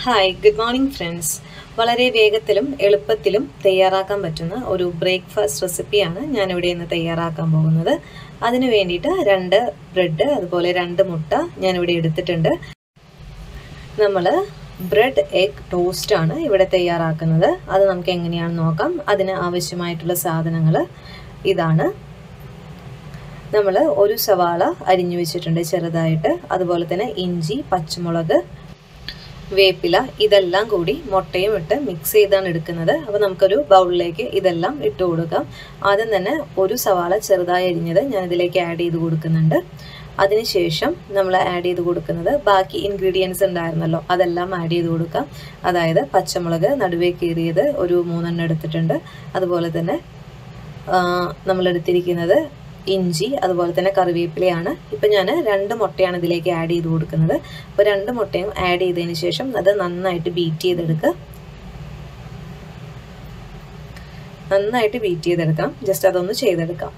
hi good morning friends വളരെ വേഗത്തിലും എളുപ്പത്തിലും തയ്യാറാക്കാൻ പറ്റുന്ന ഒരു ബ്രേക്ക്ഫാസ്റ്റ് റെസിപ്പിയാണ് ഞാനിവിടെ ഇന്ന് തയ്യാറാക്കാൻ പോകുന്നത് അതിന് വേണ്ടിയിട്ട് രണ്ട് ബ്രെഡ് അതുപോലെ രണ്ട് മുട്ട ഞാനിവിടെ എടുത്തിട്ടുണ്ട് നമ്മൾ ബ്രെഡ് എഗ് ടോസ്റ്റ് ആണ് ഇവിടെ തയ്യാറാക്കുന്നത് അത് നമുക്ക് എങ്ങനെയാണെന്ന് നോക്കാം അതിന് ആവശ്യമായിട്ടുള്ള സാധനങ്ങൾ ഇതാണ് നമ്മൾ ഒരു സവാള അരിഞ്ഞു വെച്ചിട്ടുണ്ട് ചെറുതായിട്ട് അതുപോലെ തന്നെ ഇഞ്ചി പച്ചമുളക് വേപ്പില ഇതെല്ലാം കൂടി മുട്ടയും ഇട്ട് മിക്സ് ചെയ്താണ് എടുക്കുന്നത് അപ്പോൾ നമുക്കൊരു ബൗളിലേക്ക് ഇതെല്ലാം ഇട്ട് കൊടുക്കാം ആദ്യം തന്നെ ഒരു സവാള ചെറുതായി അരിഞ്ഞത് ഞാൻ ഇതിലേക്ക് ആഡ് ചെയ്ത് കൊടുക്കുന്നുണ്ട് അതിനുശേഷം നമ്മൾ ആഡ് ചെയ്ത് കൊടുക്കുന്നത് ബാക്കി ഇൻഗ്രീഡിയൻസ് ഉണ്ടായിരുന്നല്ലോ അതെല്ലാം ആഡ് ചെയ്ത് കൊടുക്കാം അതായത് പച്ചമുളക് നടുവേ കീറിയത് ഒരു മൂന്നെണ്ണം എടുത്തിട്ടുണ്ട് അതുപോലെ തന്നെ നമ്മൾ എടുത്തിരിക്കുന്നത് ഇഞ്ചി അതുപോലെ തന്നെ കറിവേപ്പിലയാണ് ഇപ്പം ഞാൻ രണ്ട് മുട്ടയാണ് ഇതിലേക്ക് ആഡ് ചെയ്ത് കൊടുക്കുന്നത് അപ്പോൾ രണ്ട് മുട്ടയും ആഡ് ചെയ്തതിന് ശേഷം അത് നന്നായിട്ട് ബീറ്റ് ചെയ്തെടുക്കുക നന്നായിട്ട് ബീറ്റ് ചെയ്തെടുക്കണം ജസ്റ്റ് അതൊന്ന് ചെയ്തെടുക്കാം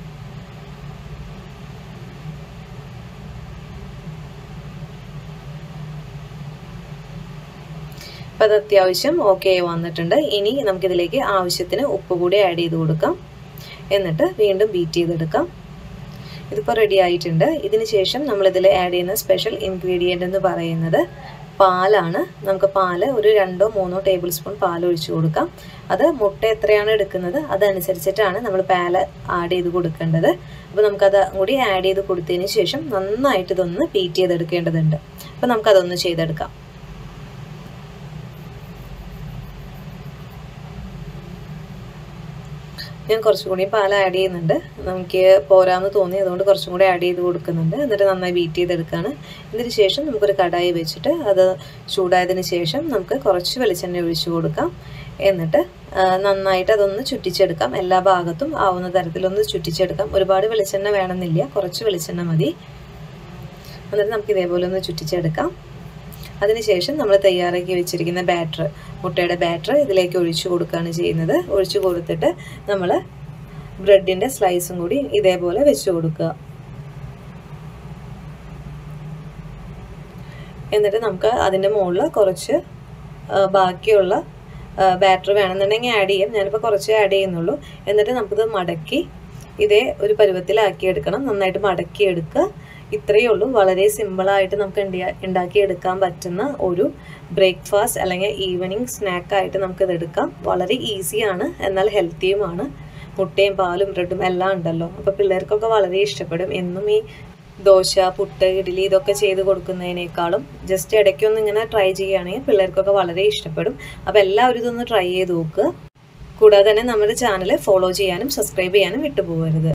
അപ്പം അത് അത്യാവശ്യം ഓക്കെ വന്നിട്ടുണ്ട് ഇനി നമുക്കിതിലേക്ക് ആവശ്യത്തിന് ഉപ്പ് കൂടി ആഡ് ചെയ്ത് കൊടുക്കാം എന്നിട്ട് വീണ്ടും ബീറ്റ് ചെയ്തെടുക്കാം ഇതിപ്പോൾ റെഡി ആയിട്ടുണ്ട് ഇതിന് ശേഷം നമ്മളിതിൽ ആഡ് ചെയ്യുന്ന സ്പെഷ്യൽ ഇൻഗ്രീഡിയൻ്റ് എന്ന് പറയുന്നത് പാലാണ് നമുക്ക് പാല് ഒരു രണ്ടോ മൂന്നോ ടേബിൾ സ്പൂൺ പാൽ ഒഴിച്ചു കൊടുക്കാം അത് മുട്ട എത്രയാണ് എടുക്കുന്നത് അതനുസരിച്ചിട്ടാണ് നമ്മൾ പാല് ആഡ് ചെയ്ത് കൊടുക്കേണ്ടത് അപ്പോൾ നമുക്കത് കൂടി ആഡ് ചെയ്ത് കൊടുത്തതിന് ശേഷം നന്നായിട്ട് ഇതൊന്ന് ബീറ്റ് ചെയ്തെടുക്കേണ്ടതുണ്ട് അപ്പോൾ നമുക്കതൊന്ന് ചെയ്തെടുക്കാം ഞാൻ കുറച്ചും കൂടി പാൽ ആഡ് ചെയ്യുന്നുണ്ട് നമുക്ക് പോരാന്ന് തോന്നി അതുകൊണ്ട് കുറച്ചും കൂടി ആഡ് ചെയ്ത് കൊടുക്കുന്നുണ്ട് എന്നിട്ട് നന്നായി ബീറ്റ് ചെയ്തെടുക്കുകയാണ് ഇതിന് ശേഷം നമുക്കൊരു കടായി വെച്ചിട്ട് അത് ചൂടായതിന് ശേഷം നമുക്ക് കുറച്ച് വെളിച്ചെണ്ണ ഒഴിച്ചു കൊടുക്കാം എന്നിട്ട് നന്നായിട്ട് അതൊന്ന് ചുറ്റിച്ചെടുക്കാം എല്ലാ ഭാഗത്തും ആവുന്ന തരത്തിലൊന്ന് ചുറ്റിച്ചെടുക്കാം ഒരുപാട് വെളിച്ചെണ്ണ വേണമെന്നില്ല കുറച്ച് വെളിച്ചെണ്ണ മതി എന്നിട്ട് നമുക്ക് ഇതേപോലെ ഒന്ന് ചുറ്റിച്ചെടുക്കാം അതിനുശേഷം നമ്മൾ തയ്യാറാക്കി വെച്ചിരിക്കുന്ന ബാറ്റർ മുട്ടയുടെ ബാറ്റർ ഇതിലേക്ക് ഒഴിച്ചു കൊടുക്കുകയാണ് ചെയ്യുന്നത് ഒഴിച്ചു കൊടുത്തിട്ട് നമ്മൾ ബ്രെഡിൻ്റെ സ്ലൈസും കൂടി ഇതേപോലെ വെച്ച് കൊടുക്കുക എന്നിട്ട് നമുക്ക് അതിൻ്റെ മുകളിൽ കുറച്ച് ബാക്കിയുള്ള ബാറ്റർ വേണമെന്നുണ്ടെങ്കിൽ ആഡ് ചെയ്യാം ഞാനിപ്പോൾ കുറച്ച് ആഡ് ചെയ്യുന്നുള്ളൂ എന്നിട്ട് നമുക്കിത് മടക്കി ഇതേ ഒരു പരുവത്തിലാക്കി എടുക്കണം നന്നായിട്ട് മടക്കി എടുക്കുക ഇത്രയേ ഉള്ളൂ വളരെ സിമ്പിളായിട്ട് നമുക്ക് ഉണ്ടാക്കിയെടുക്കാൻ പറ്റുന്ന ഒരു ബ്രേക്ക്ഫാസ്റ്റ് അല്ലെങ്കിൽ ഈവനിങ് സ്നാക്കായിട്ട് നമുക്കിത് എടുക്കാം വളരെ ഈസിയാണ് എന്നാൽ ഹെൽത്തിയുമാണ് മുട്ടയും പാലും ബ്രെഡും എല്ലാം ഉണ്ടല്ലോ അപ്പോൾ പിള്ളേർക്കൊക്കെ വളരെ ഇഷ്ടപ്പെടും എന്നും ഈ ദോശ പുട്ട് ഇഡ്ഡലി ഇതൊക്കെ ചെയ്ത് കൊടുക്കുന്നതിനേക്കാളും ജസ്റ്റ് ഇടയ്ക്കൊന്ന് ഇങ്ങനെ ട്രൈ ചെയ്യുകയാണെങ്കിൽ പിള്ളേർക്കൊക്കെ വളരെ ഇഷ്ടപ്പെടും അപ്പോൾ എല്ലാവരും ഇതൊന്ന് ട്രൈ ചെയ്ത് നോക്കുക കൂടാതെ തന്നെ നമ്മുടെ ചാനൽ ഫോളോ ചെയ്യാനും സബ്സ്ക്രൈബ് ചെയ്യാനും വിട്ടുപോകരുത്